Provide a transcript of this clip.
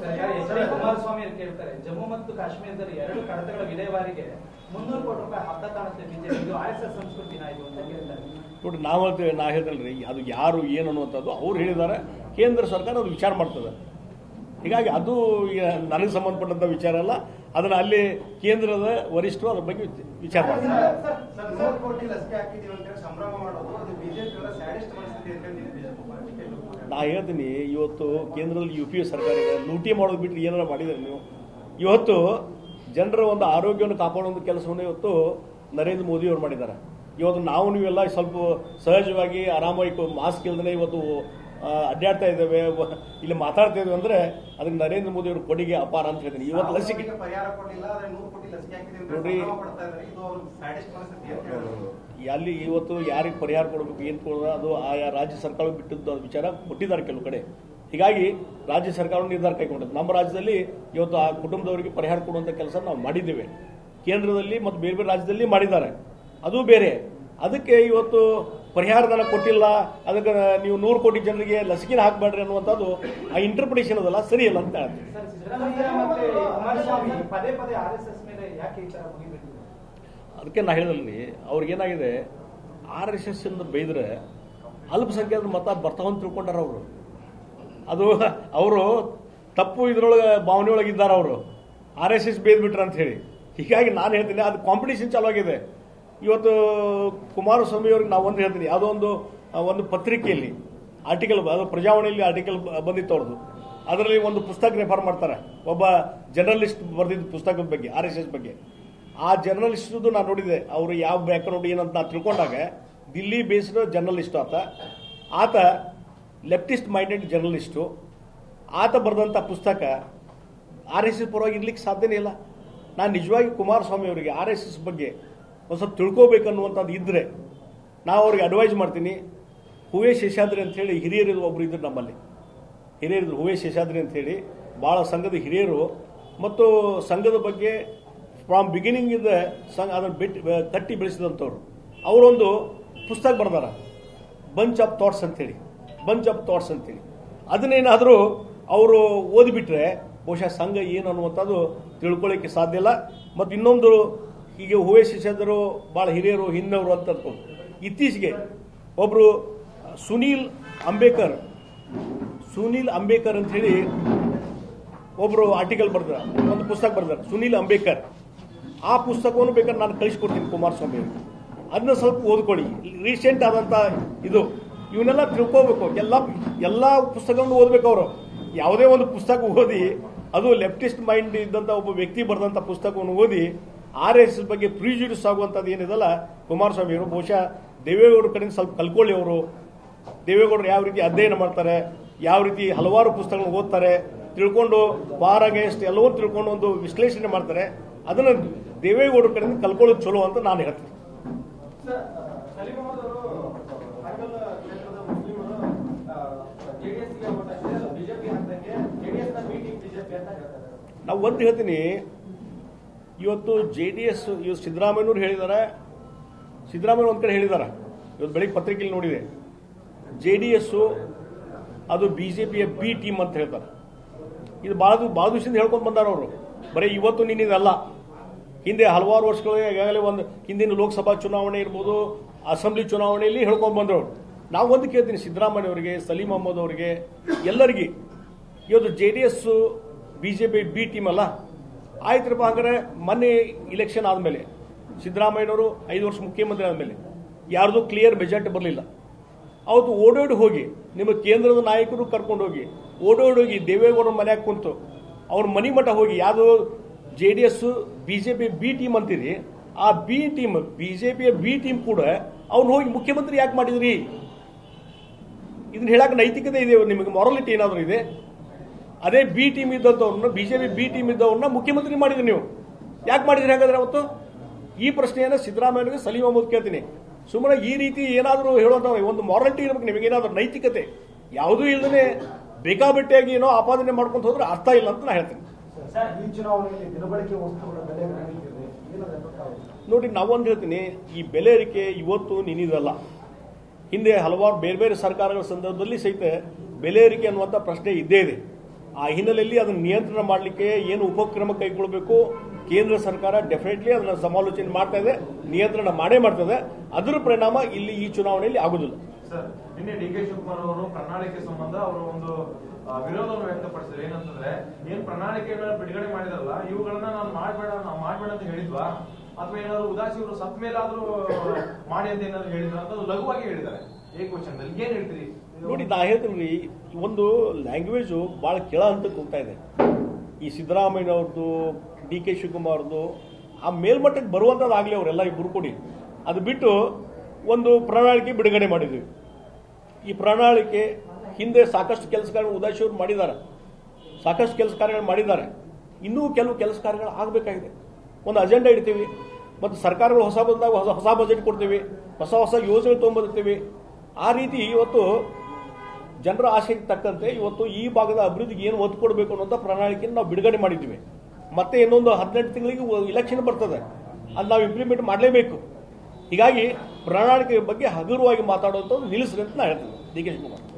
H D Kumaraswamy ಅವರು ಕೇಳ್ತಾರೆ ಜಮ್ಮು ಮತ್ತು ಕಾಶ್ಮೀರದಲ್ಲಿ ಎರಡು ಕಡತಗಳ ವಿಲೇವಾರಿಗೆ ಮುನ್ನೂರು ಕೋಟಿ ರೂಪಾಯಿ ಹಬ್ಬ ಕಾಣುತ್ತೆ ಬಿಜೆಪಿ ಇದು ಆರ್ ಎಸ್ ಎಸ್ ಸಂಸ್ಕೃತಿನ ಇದು ಅಂತ ಕೇಳ್ತಾರೆ ನೋಡಿ ನಾವು ಹೇಳ್ತೇವೆ ನಾ ಹೇಳ್ತೇನೆ ಅದು ಯಾರು ಏನು ಅನ್ನುವಂಥದ್ದು ಅವ್ರು ಹೇಳಿದ್ದಾರೆ ಕೇಂದ್ರ ಸರ್ಕಾರ ಅದು ವಿಚಾರ ಮಾಡ್ತದೆ ಹೀಗಾಗಿ ಅದು ಈಗ ನನಗೆ ಸಂಬಂಧಪಟ್ಟಂಥ ವಿಚಾರ ಅಲ್ಲ ಅದನ್ನು ಅಲ್ಲಿ ಕೇಂದ್ರದ ವರಿಷ್ಠರು ಅದ್ರ ಬಗ್ಗೆ ವಿಚಾರ ಮಾಡ್ತಾರೆ ಸರ್ ನೂರು ಕೋಟಿ ಲಸಿಕೆ ಹಾಕಿದೀವಿ ಅಂತ ಹೇಳಿ ಸಂಭ್ರಮ ಮಾಡೋದು ಅದು ಬಿಜೆಪಿ ಅವರ ಸ್ಯಾಡಿಸ್ಟ್ ಪರಿಸ್ಥಿತಿ ಅಂತ ಹೇಳಿ ಬಿಜೆಪಿ ನಾ ಹೇಳ್ತೀನಿ ಇವತ್ತು ಕೇಂದ್ರದಲ್ಲಿ ಯು ಪಿ ಎ ಸರ್ಕಾರ ಇದೆ ಲೂಟಿ ಮಾಡೋದು ಬಿಟ್ಟರೆ ಏನಾರ ಮಾಡಿದ್ರೆ ನೀವು ಇವತ್ತು ಜನರ ಒಂದು ಆರೋಗ್ಯವನ್ನು ಕಾಪಾಡುವಂಥ ಕೆಲಸವನ್ನು ಇವತ್ತು ನರೇಂದ್ರ ಮೋದಿ ಅವರು ಮಾಡಿದ್ದಾರೆ ಇವತ್ತು ನಾವು ನೀವೆಲ್ಲ ಸ್ವಲ್ಪ ಸಹಜವಾಗಿ ಆರಾಮಾಗಿ ಮಾಸ್ಕ್ ಇಲ್ದೇ ಇವತ್ತು ಆ, ಅಡ್ಡಾಡ್ತಾ ಇದ್ದೇವೆ ವ- ಇಲ್ಲಿ ಮಾತಾಡ್ತಾ ಇದ್ದೇವೆ ಅಂದ್ರೆ ಅದಕ್ಕೆ ನರೇಂದ್ರ ಮೋದಿ ಅವರು ಕೊಡುಗೆ ಅಪಾರ ಅಂತ ಹೇಳ್ತೀನಿ ಇವತ್ತು ಲಸಿಕೆ ಅವರಿಗೆ ಪರಿಹಾರ ಕೊಡಲಿಲ್ಲ ಆದ್ರೆ ನೂರು ಕೋಟಿ ಲಸಿಕೆ ಹಾಕಿದೀವಿ ಅಂತ ನೋಡ್ರಿ. ಸಂಭ್ರಮ ಪಡ್ತಾ ಇದ್ದಾರೆ ಇದು ಅವ್ರ ಸ್ಯಾಡಿಸ್ಟ್ ಪರಿಸ್ಥಿತಿ ಅಂತ ಹೇಳಿ ಅಲ್ಲಿ ಇವತ್ತು ಯಾರಿಗೆ ಪರಿಹಾರ ಕೊಡಬೇಕು ಏನು ಕೊಡೋದು ಅದು ಆಯಾ ರಾಜ್ಯ ಸರ್ಕಾರ ಬಿಟ್ಟದ್ದು ಅದು ವಿಚಾರ ಕೊಟ್ಟಿದ್ದಾರೆ ಕೆಲವು ಕಡೆ ಹೀಗಾಗಿ ರಾಜ್ಯ ಸರ್ಕಾರ ನಿರ್ಧಾರ ಕೈಗೊಂಡದ್ದು ನಮ್ಮ ರಾಜ್ಯದಲ್ಲಿ ಇವತ್ತು ಆ ಕುಟುಂಬದವರಿಗೆ ಪರಿಹಾರ ಕೊಡುವಂಥ ಕೆಲಸ ನಾವು ಮಾಡಿದ್ದೇವೆ ಕೇಂದ್ರದಲ್ಲಿ ಮತ್ತು ಬೇರೆ ಬೇರೆ ರಾಜ್ಯದಲ್ಲಿ ಮಾಡಿದ್ದಾರೆ ಅದು ಬೇರೆ ಅದಕ್ಕೆ ಇವತ್ತು ಪರಿಹಾರ ಧನ ಕೊಟ್ಟಿಲ್ಲ ಅದಕ್ಕೆ ನೀವು ನೂರು ಕೋಟಿ ಜನರಿಗೆ ಲಸಿಕೆನ ಹಾಕಬೇಡ್ರಿ ಅನ್ನುವಂಥದ್ದು ಆ ಇಂಟರ್ಪ್ರಿಟೇಷನ್ ಅದಲ್ಲ ಸರಿಯಲ್ಲ ಅಂತ ಹೇಳ್ತೀನಿ ಸರ್ ಸಿದ್ದರಾಮಯ್ಯ ಮತ್ತೆ ಕುಮಾರಸ್ವಾಮಿ ಪದೇ ಪದೇ ಆರ್ ಎಸ್ ಎಸ್ ಮೇಲೆ ಯಾಕೆ ಈ ತರ ಮುಗಿಬೇಕು ಅದಕ್ಕೆ ನಾ ಹೇಳಿದಲ್ಲಿ ಅವ್ರಿಗೇನಾಗಿದೆ ಆರ್ ಎಸ್ ಎಸ್ ಎಂದು ಬೈದ್ರೆ ಅಲ್ಪಸಂಖ್ಯಾತರ ಮತ ಬರ್ತಾವಂತ ತಿಳ್ಕೊಂಡಾರ ಅವರು ಅದು ಅವರು ತಪ್ಪು ಇದ್ರೊಳಗೆ ಭಾವನೆ ಒಳಗೆ ಇದ್ದಾರೆ ಅವರು ಆರ್ ಎಸ್ ಎಸ್ ಬೇದ್ಬಿಟ್ರ ಅಂತ ಹೇಳಿ ಹೀಗಾಗಿ ನಾನು ಹೇಳ್ತೀನಿ ಅದು ಕಾಂಪಿಟೇಷನ್ ಚಾಲುವಾಗಿದೆ ಇವತ್ತು ಕುಮಾರಸ್ವಾಮಿ ಅವ್ರಿಗೆ ನಾವು ಒಂದು ಹೇಳ್ತೀನಿ ಯಾವುದೋ ಒಂದು ಆ, ಒಂದು ಪತ್ರಿಕೆಯಲ್ಲಿ ಆರ್ಟಿಕಲ್ ಅದು ಪ್ರಜಾವಾಣಿಯಲ್ಲಿ ಆರ್ಟಿಕಲ್ ಬಂದಿತ್ತು ಅವ್ರದ್ದು ಅದರಲ್ಲಿ ಒಂದು ಪುಸ್ತಕ ರೆಫರ್ ಮಾಡ್ತಾರೆ ಒಬ್ಬ ಜರ್ನಲಿಸ್ಟ್ ಬರೆದಿದ್ದ ಪುಸ್ತಕದ ಬಗ್ಗೆ ಆರ್ ಎಸ್ ಎಸ್ ಬಗ್ಗೆ ಆ ಜರ್ನಲಿಸ್ಟ್ದು ನಾನು ನೋಡಿದೆ ಅವರು ಯಾವ ಬ್ಯಾಕ್ಗ್ರೌಂಡ್ ಏನಂತ ನಾನು ತಿಳ್ಕೊಂಡಾಗ ದಿಲ್ಲಿ ಬೇಸ್ಡ್ ಜರ್ನಲಿಸ್ಟ್ ಆತ ಆತ ಲೆಫ್ಟಿಸ್ಟ್ ಮೈಂಡೆಡ್ ಜರ್ನಲಿಸ್ಟು ಆತ ಬರೆದಂಥ ಪುಸ್ತಕ ಆರ್ ಎಸ್ ಎಸ್ ಪರವಾಗಿ ಇರ್ಲಿಕ್ಕೆ ಸಾಧ್ಯನೇ ಇಲ್ಲ ನಾನು ನಿಜವಾಗಿ ಕುಮಾರಸ್ವಾಮಿ ಅವರಿಗೆ ಆರ್ ಎಸ್ ಎಸ್ ಬಗ್ಗೆ ಒಂದು ಸ್ವಲ್ಪ ತಿಳ್ಕೋಬೇಕನ್ನುವಂಥದ್ದು ಇದ್ದರೆ ನಾವು ಅವ್ರಿಗೆ ಅಡ್ವೈಸ್ ಮಾಡ್ತೀನಿ ಹೂವೇ ಶೇಷಾದ್ರಿ ಅಂತ ಹೇಳಿ ಹಿರಿಯರು ಒಬ್ರು ಇದ್ರು ನಮ್ಮಲ್ಲಿ ಹಿರಿಯರಿದ್ರು ಹೂವೇ ಶೇಷಾದ್ರಿ ಅಂತ ಹೇಳಿ ಭಾಳ ಸಂಘದ ಹಿರಿಯರು ಮತ್ತು ಸಂಘದ ಬಗ್ಗೆ ಫ್ರಾಮ್ ಬಿಗಿನಿಂಗ್ ಇಂದ ಸಂಘ ಅದನ್ನು ಬಿಟ್ಟು ಕಟ್ಟಿ ಬೆಳೆಸಿದಂಥವ್ರು ಅವರೊಂದು ಪುಸ್ತಕ ಬರ್ದಾರ ಬಂಚ್ ಆಫ್ ಥಾಟ್ಸ್ ಅಂತೇಳಿ ಬಂಚ್ ಆಫ್ ಥಾಟ್ಸ್ ಅಂತೇಳಿ ಅದನ್ನೇನಾದರೂ ಅವರು ಓದಿಬಿಟ್ರೆ ಬಹುಶಃ ಸಂಘ ಏನು ಅನ್ನುವಂಥದ್ದು ತಿಳ್ಕೊಳ್ಳಿಕ್ಕೆ ಸಾಧ್ಯ ಇಲ್ಲ ಮತ್ತು ಇನ್ನೊಂದು ಹೀಗೆ ಹೂವೇ ಶಿಷ್ಯದರು ಭಾಳ ಹಿರಿಯರು ಹಿಂದವರು ಅಂತ ಅನ್ಕೊಂಡು ಇತ್ತೀಚೆಗೆ ಒಬ್ಬರು ಸುನೀಲ್ ಅಂಬೇಕರ್ ಸುನೀಲ್ ಅಂಬೇಕರ್ ಅಂತ ಹೇಳಿ ಒಬ್ರು ಆರ್ಟಿಕಲ್ ಬರ್ದಾರ ಒಂದು ಪುಸ್ತಕ ಬರ್ದಾರೆ ಸುನೀಲ್ ಅಂಬೇಕರ್ ಆ ಪುಸ್ತಕವನ್ನು ಬೇಕಾದ್ರೆ ನಾನು ಕಳಿಸ್ಕೊಡ್ತೀನಿ ಕುಮಾರಸ್ವಾಮಿ ಅವರಿಗೆ ಅದನ್ನ ಸ್ವಲ್ಪ ಓದ್ಕೊಳ್ಳಿ ರೀಸೆಂಟ್ ಆದಂತ ಇದು ಇವನ್ನೆಲ್ಲ ತಿಳ್ಕೋಬೇಕು ಎಲ್ಲ ಎಲ್ಲ ಪುಸ್ತಕವನ್ನು ಓದ್ಬೇಕು ಅವರು ಯಾವುದೇ ಒಂದು ಪುಸ್ತಕ ಓದಿ ಅದು ಲೆಫ್ಟಿಸ್ಟ್ ಮೈಂಡ್ ಇದ್ದಂತ ಒಬ್ಬ ವ್ಯಕ್ತಿ ಬರೆದಂತ ಪುಸ್ತಕವನ್ನು ಓದಿ ಆರ್ ಎಸ್ ಎಸ್ ಬಗ್ಗೆ ಪ್ರಿಜುಡಿಸ್ ಆಗುವಂಥದ್ದು ಏನಿದಲ್ಲ ಕುಮಾರಸ್ವಾಮಿ ಅವರು ಬಹುಶಃ ದೇವೇಗೌಡರ ಕಡೆಯಿಂದ ಸ್ವಲ್ಪ ಕಲ್ಕೊಳ್ಳಿ ಅವರು ದೇವೇಗೌಡರು ಯಾವ ರೀತಿ ಅಧ್ಯಯನ ಮಾಡ್ತಾರೆ ಯಾವ ರೀತಿ ಹಲವಾರು ಪುಸ್ತಕಗಳನ್ನು ಓದ್ತಾರೆ ತಿಳ್ಕೊಂಡು ಬಾರ್ ಅಗೇನ್ಸ್ಟ್ ಎಲ್ಲವೂ ತಿಳ್ಕೊಂಡು ಒಂದು ವಿಶ್ಲೇಷಣೆ ಮಾಡ್ತಾರೆ ಅದನ್ನ ದೇವೇಗೌಡರ ಕಡೆಯಿಂದ ಕಲ್ಕೊಳ್ಳೋದು ಚಲೋ ಅಂತ ನಾನು ಹೇಳ್ತೀನಿ ಸರ್ ಸಲೀಂ ಅಹಮದ್ ಅವರು ಹಾಗಲ್ ಕ್ಷೇತ್ರದ ಮುಸ್ಲಿಮರು ಜೆಡಿಎಸ್ಗೆ ಓಟ್ ಹಾಕಿದ್ರೆ ಬಿಜೆಪಿ ಹಾಕ್ದಂಗೆ ಜೆಡಿಎಸ್ ನ ಮೀಟಿಂಗ್ ಬಿಜೆಪಿ ಅಂತ ಹೇಳ್ತಾರೆ ನಾವು ಒಂದು ಹೇಳ್ತೀನಿ ಇವತ್ತು ಜೆ ಡಿ ಎಸ್ ಇವತ್ತು ಸಿದ್ದರಾಮಯ್ಯನವ್ರು ಹೇಳಿದ್ದಾರೆ ಸಿದ್ದರಾಮಯ್ಯ ಒಂದು ಕಡೆ ಹೇಳಿದ್ದಾರೆ ಇವತ್ತು ಬೆಳಿಗ್ಗೆ ಪತ್ರಿಕೆಯಲ್ಲಿ ನೋಡಿದೆ ಜೆ ಡಿ ಎಸ್ಸು ಅದು ಬಿ ಜೆ ಪಿಯ ಬಿ ಟೀಮ್ ಅಂತ ಹೇಳ್ತಾರೆ ಇದು ಭಾಳ ಭಾಳ ದಿವಸದಿಂದ ಹೇಳ್ಕೊಂಡು ಬಂದಾರ ಅವರು ಬರೀ ಇವತ್ತು ನಿನ್ನಿದಲ್ಲ ಹಿಂದೆ ಹಲವಾರು ವರ್ಷಗಳು ಈಗಾಗಲೇ ಒಂದು ಹಿಂದಿನ ಲೋಕಸಭಾ ಚುನಾವಣೆ ಇರ್ಬೋದು ಅಸೆಂಬ್ಲಿ ಚುನಾವಣೆಯಲ್ಲಿ ಹೇಳ್ಕೊಂಡು ಬಂದವರು ನಾವು ಒಂದು ಕೇಳ್ತೀನಿ ಸಿದ್ದರಾಮಯ್ಯ ಅವರಿಗೆ ಸಲೀಂ ಅಹಮದ್ ಅವರಿಗೆ ಎಲ್ಲರಿಗೆ ಇವತ್ತು J D S BJP B team ಅಲ್ಲ ಆಯ್ತರಪ್ಪ ಹಂಗಾರೆ ಮೊನ್ನೆ ಇಲೆಕ್ಷನ್ ಆದಮೇಲೆ ಸಿದ್ದರಾಮಯ್ಯನವರು ಐದು ವರ್ಷ ಮುಖ್ಯಮಂತ್ರಿ ಆದಮೇಲೆ ಯಾರ್ದು ಕ್ಲಿಯರ್ ಮೆಜಾರಿಟಿ ಬರಲಿಲ್ಲ ಅವತ್ತು ಓಡೋಡಿ ಹೋಗಿ ನಿಮ್ಮ ಕೇಂದ್ರದ ನಾಯಕರು ಕರ್ಕೊಂಡು ಹೋಗಿ ಓಡೋಡಿ ಹೋಗಿ ದೇವೇಗೌಡರ ಮನ್ಯಾಗ ಕುಂತು ಅವ್ರ ಮನಿ ಮಠ ಹೋಗಿ ಯಾವುದು J D S BJP B team ಅಂತೀರಿ ಆ ಬಿ ಟೀಮ್ ಬಿಜೆಪಿಯ ಬಿ ಟೀಮ್ ಕೂಡ ಅವ್ನು ಹೋಗಿ ಮುಖ್ಯಮಂತ್ರಿ ಯಾಕೆ ಮಾಡಿದ್ರಿ ಇದನ್ನ ಹೇಳಕ್ ನೈತಿಕತೆ ಇದೆ ನಿಮಗೆ ಮಾರಲಿಟಿ ಏನಾದರೂ ಇದೆ ಅದೇ ಬಿ ಟೀಮ್ ಇದ್ದಂಥವ್ರನ್ನ ಬಿಜೆಪಿ ಬಿ ಟೀಮ್ ಇದ್ದವ್ರನ್ನ ಮುಖ್ಯಮಂತ್ರಿ ಮಾಡಿದ್ರಿ ನೀವು ಯಾಕೆ ಮಾಡಿದ್ರಿ ಹಾಗಾದ್ರೆ ಅವತ್ತು ಈ ಪ್ರಶ್ನೆಯನ್ನ ಸಿದ್ದರಾಮಯ್ಯನಿಗೆ ಸಲೀಂ ಅಹಮದ್ ಕೇಳ್ತೀನಿ ಸುಮ್ಮನೆ ಈ ರೀತಿ ಏನಾದರೂ ಹೇಳುವಂತ ಒಂದು ಮಾರಲಿಟಿ ಇರ್ಬೇಕು ನಿಮಗೆ ಏನಾದರೂ ನೈತಿಕತೆ ಯಾವುದೂ ಇಲ್ಲದೇ ಬೇಕಾಬಿಟ್ಟಿಯಾಗಿ ಏನೋ ಆಪಾದನೆ ಮಾಡ್ಕೊಂತ ಹೋದ್ರೆ ಅರ್ಥ ಇಲ್ಲ ಅಂತ ನಾ ಹೇಳ್ತೀನಿ ಸರ್ ಈ ಚುನಾವಣೆಯಲ್ಲಿ ದಿನಬಳಕೆ ವಸ್ತುಗಳ ಬೆಲೆ ಏರಿಕೆಯಿದೆ. ಏನದು ಗೊತ್ತಾಗುತ್ತೆ ನೋಡಿ ನಾವೊಂದು ಹೇಳ್ತೀನಿ ಈ ಬೆಲೆ ಏರಿಕೆ ಇವತ್ತು ನಿನ್ನಿದಲ್ಲ ಹಿಂದೆ ಹಲವಾರು ಬೇರೆ ಬೇರೆ ಸರ್ಕಾರಗಳ ಸಂದರ್ಭದಲ್ಲಿ ಸಹಿತ ಬೆಲೆ ಏರಿಕೆ ಅನ್ನುವಂಥ ಪ್ರಶ್ನೆ ಇದ್ದೇ ಇದೆ ಆ ಹಿನ್ನೆಲೆಯಲ್ಲಿ ಅದನ್ನು ನಿಯಂತ್ರಣ ಮಾಡಲಿಕ್ಕೆ ಏನು ಉಪಕ್ರಮ ಕೈಗೊಳ್ಳಬೇಕು ಕೇಂದ್ರ ಸರ್ಕಾರ ಡೆಫಿನೆಟ್ಲಿ ಅದನ್ನ ಸಮಾಲೋಚನೆ ಮಾಡ್ತಾ ಇದೆ ನಿಯಂತ್ರಣ ಮಾಡೇ ಮಾಡ್ತದೆ ಅದರ ಪರಿಣಾಮ ಇಲ್ಲಿ ಈ ಚುನಾವಣೆಯಲ್ಲಿ ಆಗುದಿಲ್ಲ ಸರ್ ನಿನ್ನೆ ಡಿ ಕೆ ಶಿವಕುಮಾರ್ ಅವರು ಪ್ರಣಾಳಿಕೆ ಸಂಬಂಧ ಅವರು ಒಂದು ಆ, ವಿರೋಧವನ್ನು ವ್ಯಕ್ತಪಡಿಸಿದ್ರು ಏನಂತಂದ್ರೆ ಏನ್ ಪ್ರಣಾಳಿಕೆಗಳನ್ನ ಬಿಡುಗಡೆ ಮಾಡಿದಾರಲ್ಲ ಇವುಗಳನ್ನ ನಾನು ಮಾಡ್ಬೇಡ ನಾವು ಮಾಡ್ಬೇಡ ಅಂತ ಹೇಳಿದ್ವಾ ಅಥವಾ ಏನಾದ್ರು ಉದಾಸಿ ಅವರು ಸತ್ ಮೇಲಾದ್ರೂ ಮಾಡಿ ಅಂತ ಏನಾದ್ರು ಹೇಳಿದ್ರು ಅಂತ ಅದು ಲಘುವಾಗಿ ಹೇಳಿದ್ದಾರೆ ಏಕವಚನದಲ್ಲಿ ಏನ್ ಹೇಳ್ತೀರಿ ನೋಡಿ ನಾ ಹೇಳ್ತೀನಿ ಒಂದು ಲ್ಯಾಂಗ್ವೇಜು ಭಾಳ ಕೆಳ ಹಂತಕ್ಕೆ ಹೋಗ್ತಾ ಇದೆ ಈ ಸಿದ್ದರಾಮಯ್ಯನವ್ರದ್ದು ಡಿ ಕೆ ಶಿವಕುಮಾರ್ದು ಆ ಮೇಲ್ಮಟ್ಟಕ್ಕೆ ಬರುವಂಥದ್ದಾಗಲಿ ಅವರೆಲ್ಲ ಇಬ್ಬರು ಕೂಡಿ ಅದು ಬಿಟ್ಟು ಒಂದು ಪ್ರಣಾಳಿಕೆ ಬಿಡುಗಡೆ ಮಾಡಿದ್ವಿ ಈ ಪ್ರಣಾಳಿಕೆ ಹಿಂದೆ ಸಾಕಷ್ಟು ಕೆಲಸ ಕಾರ್ಯಗಳು ಉದಾಸಿ ಅವರು ಮಾಡಿದ್ದಾರೆ ಸಾಕಷ್ಟು ಕೆಲಸ ಕಾರ್ಯಗಳು ಮಾಡಿದ್ದಾರೆ ಇನ್ನೂ ಕೆಲವು ಕೆಲಸ ಕಾರ್ಯಗಳು ಆಗಬೇಕಾಗಿದೆ ಒಂದು ಅಜೆಂಡಾ ಇಡ್ತೀವಿ ಮತ್ತು ಸರ್ಕಾರಗಳು ಹೊಸ ಬಂದಾಗ ಹೊಸ ಹೊಸ ಬಜೆಟ್ ಕೊಡ್ತೀವಿ ಹೊಸ ಹೊಸ ಯೋಜನೆ ತೊಗೊಂಬರ್ತೀವಿ ಆ ರೀತಿ ಇವತ್ತು ಜನರ ಆಶೆಗೆ ತಕ್ಕಂತೆ ಇವತ್ತು ಈ ಭಾಗದ ಅಭಿವೃದ್ಧಿಗೆ ಏನು ಒತ್ತು ಕೊಡಬೇಕು ಅನ್ನೋಂಥ ಪ್ರಣಾಳಿಕೆಯನ್ನು ನಾವು ಬಿಡುಗಡೆ ಮಾಡಿದ್ವಿ ಮತ್ತೆ ಇನ್ನೊಂದು ಹದಿನೆಂಟು ತಿಂಗಳಿಗೆ ಇಲೆಕ್ಷನ್ ಬರ್ತದೆ ಅದು ನಾವು ಇಂಪ್ಲಿಮೆಂಟ್ ಮಾಡಲೇಬೇಕು ಹೀಗಾಗಿ ಪ್ರಣಾಳಿಕೆ ಬಗ್ಗೆ ಹಗುರವಾಗಿ ಮಾತಾಡುವಂಥದ್ದು ನಿಲ್ಲಿಸ್ರಿ ಅಂತ ನಾ ಹೇಳ್ತೀನಿ ಡಿ ಕೆ ಶಿವಕುಮಾರ್